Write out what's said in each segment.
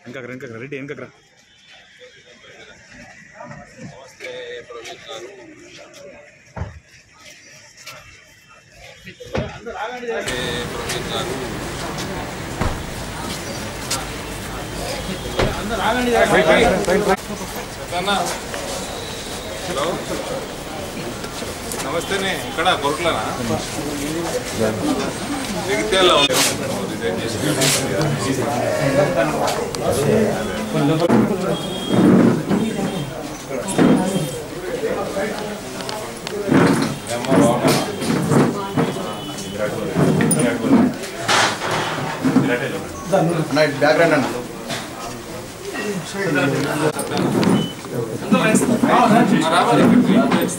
వెనకరా వెనకరా రెడ్డి వెనకరా నమస్తే ప్రవీణ్ గారు నమస్తే ప్రవీణ్ గారు చెప్పన్నా హలో నమస్తేనే ఇక్కడ కొరట్లనా జగిత్యాలలో ఉంది. రిజైన్ చేసి ఏమ్మా బాగున్నావా? బ్యాక్గ్రౌండ్ అన్న ఆ, రావాలి ఇక్కడికి.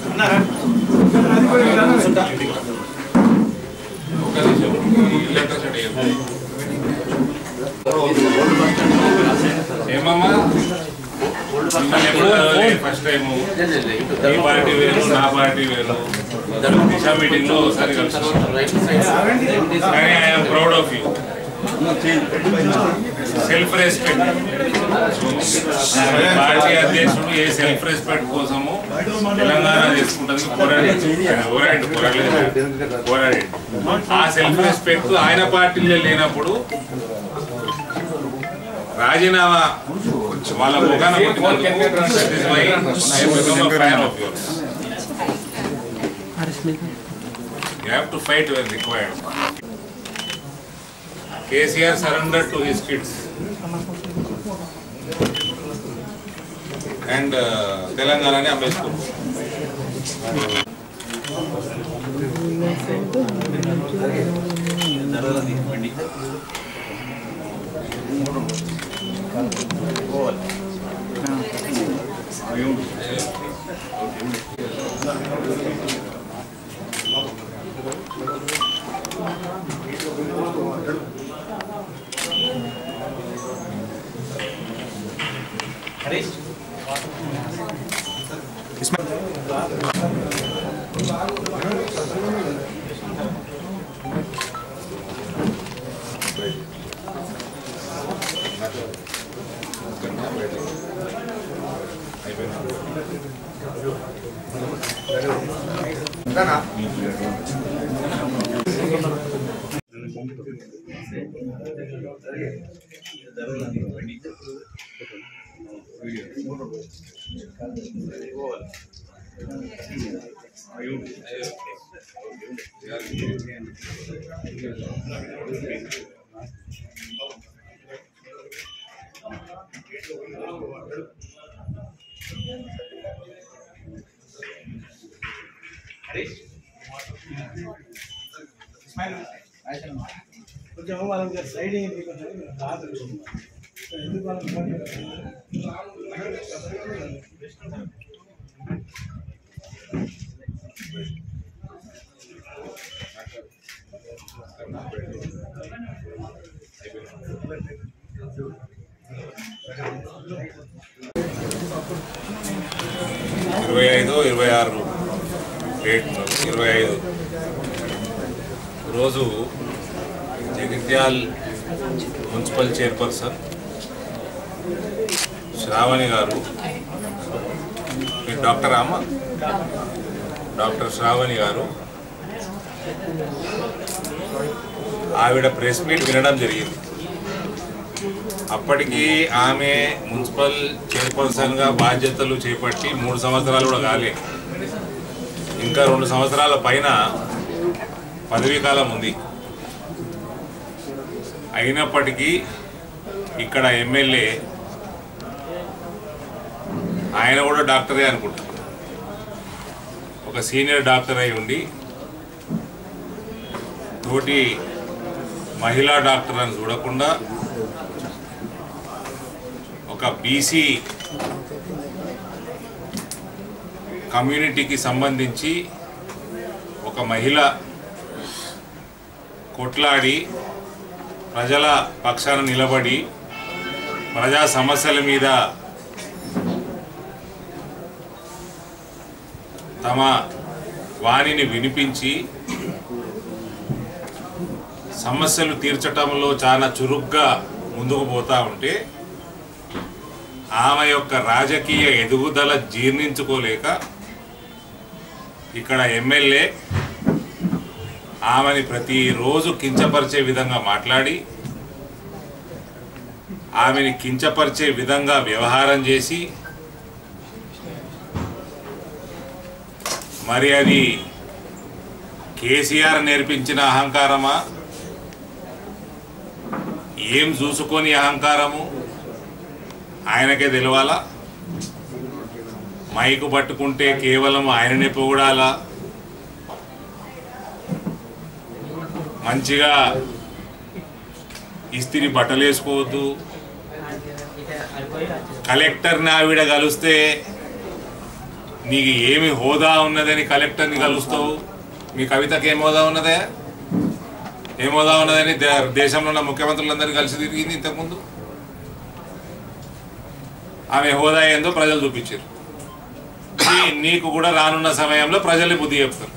ఒక నిమిషం. ఈ లెటర్ సెట్ అయ్యింది. ఏమమ్మా మిమ్మల్ని ఎప్పుడు కలవలేదు ఫస్ట్ టైం ఈ పార్టీ వేరు నా పార్టీ వేరు దిశా మీటింగ్ లో ఒకసారి కలిసి కానీ I'm proud of you self respect party అధ్యక్షుడు ఏ సెల్ఫ్ రెస్పెక్ట్ కోసము తెలంగాణ తీసుకుంటుంది పోరాడి పోరాడి పోరాడలేదు పోరాడి ఆ సెల్ఫ్ రెస్పెక్ట్ ఆయన పార్టీలో లేనప్పుడు రాజీనామా వాళ్ళ ముఖాన You have to fight when required. KCR surrendered to his kids. And uh, తెలంగాణని అమ్మేసుకుంటారు కొంచెం వాళ్ళకి సైడ్ అయ్యింది కొంచెం రాదు ఎందుకు వాళ్ళకి ఫోన్ ఇరవై ఐదు ఇరవై ఆరు డేట్ ఇరవై ఐదు రోజు జగిత్యాల్ మున్సిపల్ చైర్పర్సన్ శ్రావణి గారు మీరు డాక్టర్ అమ్మ డాక్టర్ శ్రావణి గారు ఆవిడ ప్రెస్ మీట్ వినడం జరిగింది అప్పటికి ఆమె మున్సిపల్ చైర్పర్సన్గా బాధ్యతలు చేపట్టి మూడు సంవత్సరాలు కూడా కాలే ఇంకా రెండు సంవత్సరాల పైన పదవీ కాలం ఉంది అయినప్పటికీ ఇక్కడ ఎమ్మెల్యే ఆయన కూడా డాక్టరే అనుకుంటా ఒక సీనియర్ డాక్టర్ అయి ఉండి తోటి మహిళా డాక్టర్ అని చూడకుండా ఒక బీసీ కమ్యూనిటీకి సంబంధించి ఒక మహిళ కొట్లాడి ప్రజల పక్షాన నిలబడి ప్రజా సమస్యల మీద తమ వాణిని వినిపించి సమస్యలు తీర్చటంలో చాలా చురుగ్గా ముందుకు పోతా ఉంటే ఆమె యొక్క రాజకీయ ఎదుగుదల జీర్ణించుకోలేక ఇక్కడ ఎమ్మెల్యే ఆమెని ప్రతిరోజు కించపరిచే విధంగా మాట్లాడి ఆమెని కించపరిచే విధంగా వ్యవహారం చేసి మరి అది కేసీఆర్ నేర్పించిన అహంకారమా ఏం చూసుకొని అహంకారము ఆయనకే తెలవాలా మైకు పట్టుకుంటే కేవలం ఆయననే పొగడాలా మంచిగా ఇస్త్రీ బట్టలు వేసుకోవద్దు కలెక్టర్ని ఆవిడ కలిస్తే నీకు ఏమి హోదా ఉన్నదని కలెక్టర్ని కలుస్తావు మీ కవితకి ఏం హోదా ఉన్నదే ఏం హోదా ఉన్నదని దే- దేశంలో ఉన్న ముఖ్యమంత్రులందరూ కలిసి తిరిగింది ఇంతకుముందు ఆమె హోదా ఏందో ప్రజలు చూపించారు నీ- నీకు కూడా రానున్న సమయంలో ప్రజలే బుద్ధి చెప్తారు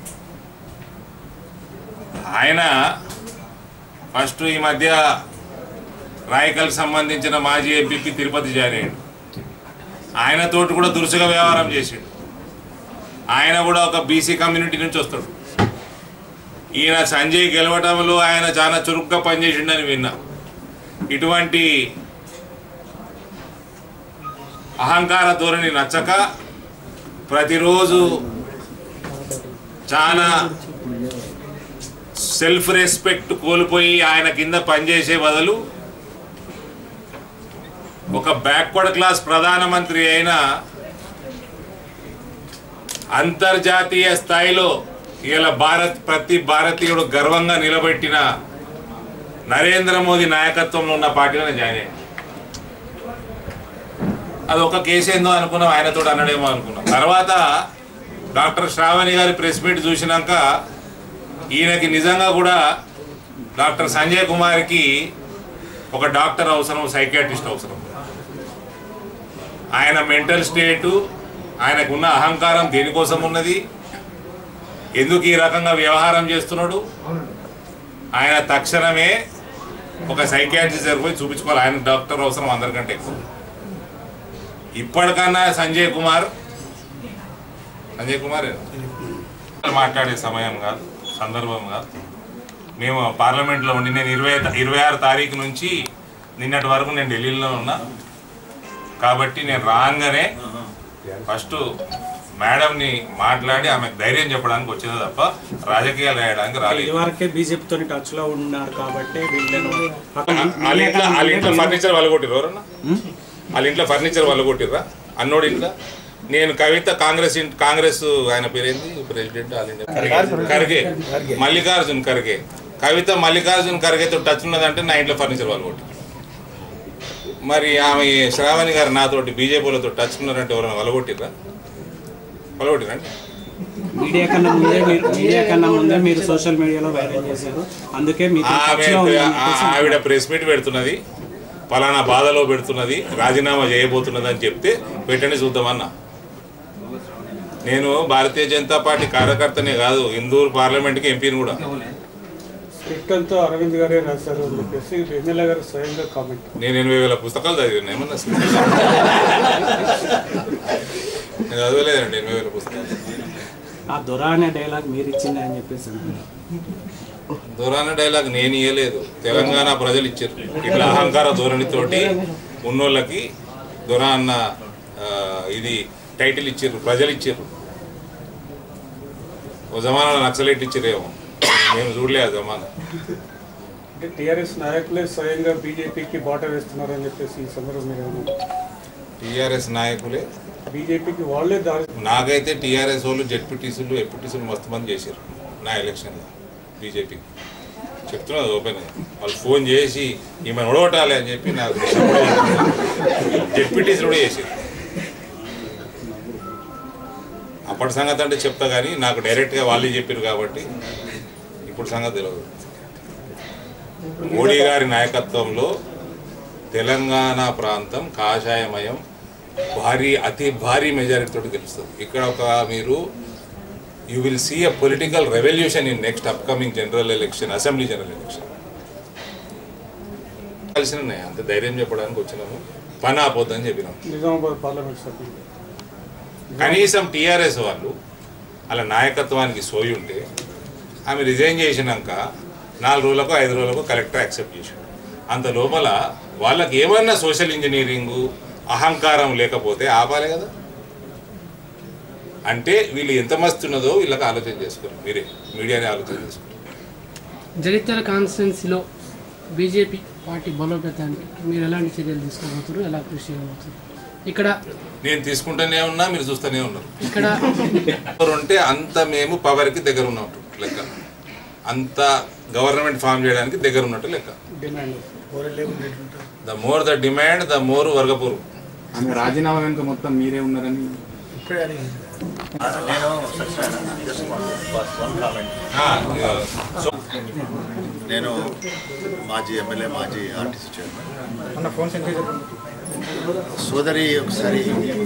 ఆయన ఫస్ట్ ఈ మధ్య రాయకల్కి సంబంధించిన మాజీ ఎంపీపీ తిరుపతి జాయిన్ అయ్యాడు ఆయనతోటి కూడా దురుసుగా వ్యవహారం చేసాడు ఆయన కూడా ఒక బీసీ కమ్యూనిటీ నుంచి వస్తాడు ఈయన సంజయ్ గెలవటంలో ఆయన చాలా చురుగ్గా పనిచేసిండని విన్నా ఇటువంటి అహంకార ధోరణి నచ్చక ప్రతిరోజు చాలా సెల్ఫ్ రెస్పెక్ట్ కోల్పోయి ఆయన కింద పనిచేసే బదులు ఒక బ్యాక్వర్డ్ క్లాస్ ప్రధానమంత్రి అయిన అంతర్జాతీయ స్థాయిలో ఇలా భారత్ ప్రతి భారతీయుడు గర్వంగా నిలబెట్టిన నరేంద్ర మోదీ నాయకత్వంలో ఉన్న పార్టీలో జాయిన్ అయ్యాను అది ఒక కేసు ఏందో అనుకున్నాం ఆయనతో అన్నడేమో అనుకున్నాం తర్వాత డాక్టర్ శ్రావణి గారి ప్రెస్ మీట్ చూసినాక ఈయనకి నిజంగా కూడా డాక్టర్ సంజయ్ కుమార్కి ఒక డాక్టర్ అవసరం సైకాట్రిస్ట్ అవసరం ఆయన మెంటల్ స్టేటు ఆయనకున్న అహంకారం దేనికోసం ఉన్నది ఎందుకు ఈ రకంగా వ్యవహారం చేస్తున్నాడు ఆయన తక్షణమే ఒక సైకాట్రిస్ట్ దగ్గర పోయి చూపించుకోవాలి ఆయన డాక్టర్ అవసరం అందరికంటే ఎక్కువ ఇప్పటికన్నా సంజయ్ కుమార్ సంజయ్ కుమార్ మాట్లాడే సమయం కాదు సందర్భం కాదు మేము పార్లమెంట్లో ఉండి నేను ఇరవై ఇరవై ఆరు తారీఖు నుంచి నిన్నటి వరకు నేను ఢిల్లీలో ఉన్నా కాబట్టి నేను రాగానే ఫస్ట్ మేడంని మాట్లాడి ఆమెకు ధైర్యం చెప్పడానికి వచ్చింది తప్ప రాజకీయాలు రాయడానికి రాలేదు ఇదివరకే బీజేపీతో టచ్ లో ఉన్నారు కాబట్టి వీళ్ళను వాళ్ళ ఇంట్లో వాళ్ళ ఇంట్లో ఫర్నిచర్ వాళ్ళు కొట్టిర్రు ఎవరన్నా వాళ్ళ ఇంట్లో ఫర్నిచర్ వాళ్ళు కొట్టిర్రా అన్నోడి ఇంట్లో నేను కవిత కాంగ్రెస్ ఇన్- కాంగ్రెస్ ఆయన పేరేంది ప్రెసిడెంట్ వాళ్ళ ఇంట్లో ఖర్గే మల్లికార్జున్ ఖర్గే కవిత మల్లికార్జున్ ఖర్గేతో టచ్ ఉన్నదంటే నా ఇంట్లో ఫర్నిచర్ వాళ్ళు కొట్టి మరి ఆమె శ్రావణి గారు నాతోటి బీజేపీలతో టచ్ ఉన్నారంటే ఎవరైనా వలగొట్టిర్రా వలగొట్టిరండి మీడియా కన్నా ముందే మీరు మీడియా కన్నా ముందే మీరు సోషల్ మీడియాలో వైరల్ చేశారు అందుకే మీతో ఆమె టచ్ లో ఉన్నారని ఆ- చెప్పేసి ఆవిడ ప్రెస్ మీట్ పెడుతున్నది పలానా బాధలో పెడుతున్నది రాజీనామా చేయబోతున్నది అని చెప్తే పెట్టండి చూద్దామన్నా నేను భారతీయ జనతా పార్టీ కార్యకర్తనే కాదు ఇందూరు పార్లమెంట్కి ఎంపీని కూడా స్క్రిప్ట్ అంతా అరవింద్ గారే రాశారు అని చెప్పేసి ఎమ్మెల్యే గారు స్వయంగా కామెంట్ నేను ఎనభై వేల పుస్తకాలు చదివాను ఏమన్నా నేను చదవలేదండి ఎనభై వేల పుస్తకాలు ఆ దొర అనే డైలాగ్ మీరు ఇచ్చింది అని చెప్పేసి అంటున్నారు. దూరాన డైలాగ్ నేను ఇవ్వలేదు తెలంగాణ ప్రజలు ఇచ్చారు ఇట్లా అహంకార ధోరణితోటి ఉన్నోళ్ళకి దొర అన్న ఆ, ఇది టైటిల్ ఇచ్చారు ప్రజలు ఇచ్చారు ఓ జమానా నక్సలైట్ ఇచ్చారేమో మేము చూడలే ఆ జమానా అంటే టీఆర్ఎస్ నాయకులే స్వయంగా బీజేపీకి బాట వేస్తున్నారు అని చెప్పేసి ఈ సందర్భం మీరు ఏమన్నా టీఆర్ఎస్ నాయకులే బీజేపీకి వాళ్ళే దారి నాకైతే టీఆర్ఎస్ వాళ్ళు జెడ్పీటీసీలు ఎంపీటీసీలు మస్తు మంది చేశారు నా ఎలక్షన్లో బీజేపీ చెప్తున్నది ఓపెన్ వాళ్ళు ఫోన్ చేసి ఈమె ఒడగొట్టాలి అని చెప్పి నాకు జెడ్పీటీసీలు కూడా చేశారు అప్పటి సంగతి అంటే చెప్తా కానీ నాకు డైరెక్ట్గా వాళ్ళే చెప్పారు కాబట్టి ఇప్పుడు సంగతి తెలియదు మోడీ గారి నాయకత్వంలో తెలంగాణ ప్రాంతం కాషాయమయం భారీ అతి భారీ మెజారిటీతో గెలుస్తుంది ఇక్కడ ఒక మీరు you will see a political revolution in next upcoming general election assembly general election కలిసి ఉన్నాయి అంత ధైర్యం చెప్పడానికి వచ్చినాము పని ఆపోద్దని చెప్పినాం నిజామాబాద్ పార్లమెంట్ సభ్యులు కనీసం టీఆర్ఎస్ వాళ్ళు అలా నాయకత్వానికి సోయి ఉంటే ఆమె రిజైన్ చేసినాక నాలుగు రోజులకు ఐదు రోజులకు కలెక్టర్ యాక్సెప్ట్ చేశాడు అంత లోపల వాళ్ళకి ఏమన్నా సోషల్ ఇంజనీరింగు అహంకారం లేకపోతే ఆపాలి కదా అంటే వీళ్ళు ఎంత మస్తు ఉన్నదో వీళ్ళకి ఆలోచన చేసుకోరు మీరే మీడియానే ఆలోచన చేసుకోరు జగిత్యాల కాన్స్టిట్యున్సీలో బీజేపీ పార్టీ బలోపేతానికి మీరు ఎలాంటి చర్యలు తీసుకోబోతున్నారు ఎలా కృషి చేయబోతున్నారు ఇక్కడ నేను తీసుకుంటూనే ఉన్నా మీరు చూస్తూనే ఉన్నారు ఇక్కడ పవర్ ఉంటే అంత మేము పవర్కి దగ్గర ఉన్నట్టు లెక్క అంత గవర్నమెంట్ ఫామ్ చేయడానికి దగ్గర ఉన్నట్టు లెక్క demand the more the demand the more వర్గపూర్ ఆమె రాజీనామా వెనుక మొత్తం మీరే ఉన్నారని నేను Satyanarayana just one one comment so నేను మాజీ ఎమ్మెల్యే మాజీ ఆర్టీసీ చైర్మన్ సోదరి ఒకసారి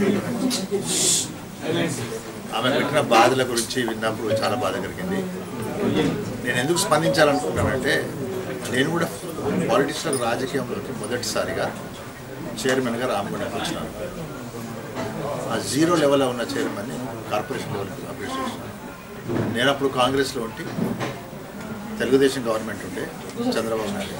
ఆమె పెట్టిన బాధల గురించి విన్నప్పుడు చాలా బాధ కలిగింది నేను ఎందుకు స్పందించాలనుకుంటున్నానంటే నేను కూడా పాలిటిక్స్లో రాజకీయంలోకి మొదటిసారిగా చైర్మన్గా రామగుండకు వచ్చినాను ఆ జీరో లెవెల్లో ఉన్న చైర్మన్ని కార్పొరేషన్ లెవెల్కి అప్డేట్ చేసినాను నేను అప్పుడు కాంగ్రెస్లో ఉంటే తెలుగుదేశం గవర్నమెంట్ ఉండే చంద్రబాబు నాయుడు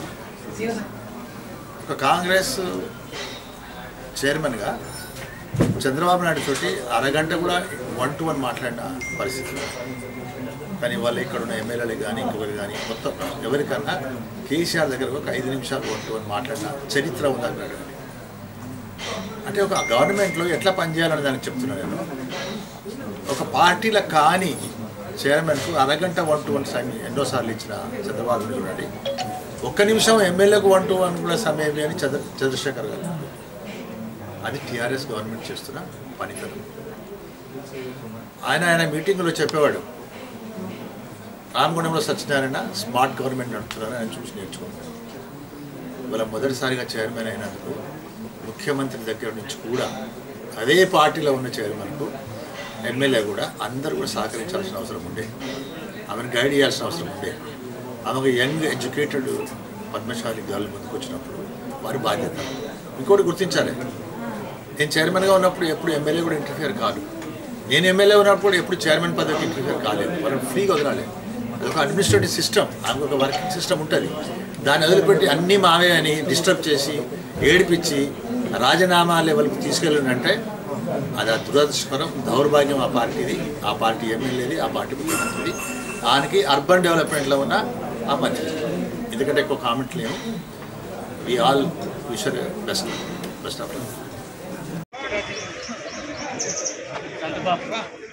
ఒక కాంగ్రెస్ చైర్మన్గా చంద్రబాబు నాయుడు తోటి అరగంట కూడా వన్ టు వన్ మాట్లాడిన పరిస్థితి కానీ వాళ్ళు ఇక్కడ ఉన్న ఎమ్మెల్యేలు కానీ ఇంకొకరు కానీ మొత్తం ఎవరికన్నా కేసీఆర్ దగ్గర ఒక ఐదు నిమిషాలు వన్ టు వన్ మాట్లాడిన చరిత్ర ఉందన్నాడు అంటే ఒక గవర్నమెంట్లో ఎట్లా పనిచేయాలని దానికి చెప్తున్నాను నేను ఒక పార్టీల కాని చైర్మన్కు అరగంట వన్ టు వన్ సమయం ఎన్నోసార్లు ఇచ్చిన చంద్రబాబు నాయుడు గారి ఒక్క నిమిషం ఎమ్మెల్యేకు వన్ టు వన్ కూడా సమయం అని చంద్ర చంద్రశేఖర్ గారు అన్నారు. అది టీఆర్ఎస్ గవర్నమెంట్ చేస్తున్న పనితనం ఆయన ఆయన మీటింగులో చెప్పేవాడు రామగుండంలో సత్యనారాయణ స్మార్ట్ గవర్నమెంట్ నడుపుతున్నారని ఆయన చూసి నేర్చుకున్నాడు ఇవాళ మొదటిసారిగా చైర్మన్ అయినందుకు ముఖ్యమంత్రి దగ్గర నుంచి కూడా అదే పార్టీలో ఉన్న చైర్మన్కు ఎమ్మెల్యే కూడా అందరూ కూడా సహకరించాల్సిన అవసరం ఉండే ఆమెను గైడ్ చేయాల్సిన అవసరం ఉండే ఆమె ఒక యంగ్ ఎడ్యుకేటెడ్ పద్మశాలి గాలు ముందుకు వచ్చినప్పుడు వారి బాధ్యత ఇంకోటి గుర్తించాలి నేను చైర్మన్గా ఉన్నప్పుడు ఎప్పుడు ఎమ్మెల్యే కూడా ఇంటర్ఫియర్ కాదు నేను ఎమ్మెల్యే ఉన్నప్పుడు కూడా ఎప్పుడు చైర్మన్ పదవికి ఇంటర్ఫియర్ కాలేదు వాళ్ళని ఫ్రీగా వదలాలి అది ఒక అడ్మినిస్ట్రేటివ్ సిస్టమ్ ఆమెకు ఒక వర్కింగ్ సిస్టమ్ ఉంటుంది దాన్ని వదిలిపెట్టి అన్నీ మావే అని డిస్టర్బ్ చేసి ఏడిపించి రాజీనామా లెవెల్కి తీసుకెళ్ళిందంటే అది ఆ దురదృష్టకరం దౌర్భాగ్యం ఆ పార్టీది ఆ పార్టీ ఎమ్మెల్యేది ఆ పార్టీ ముఖ్యమంత్రిది దానికి అర్బన్ డెవలప్మెంట్లో ఉన్న ఆ మంత్రి ఎందుకంటే ఎక్కువ కామెంట్ లేవు we all wisher best best of Chandrababu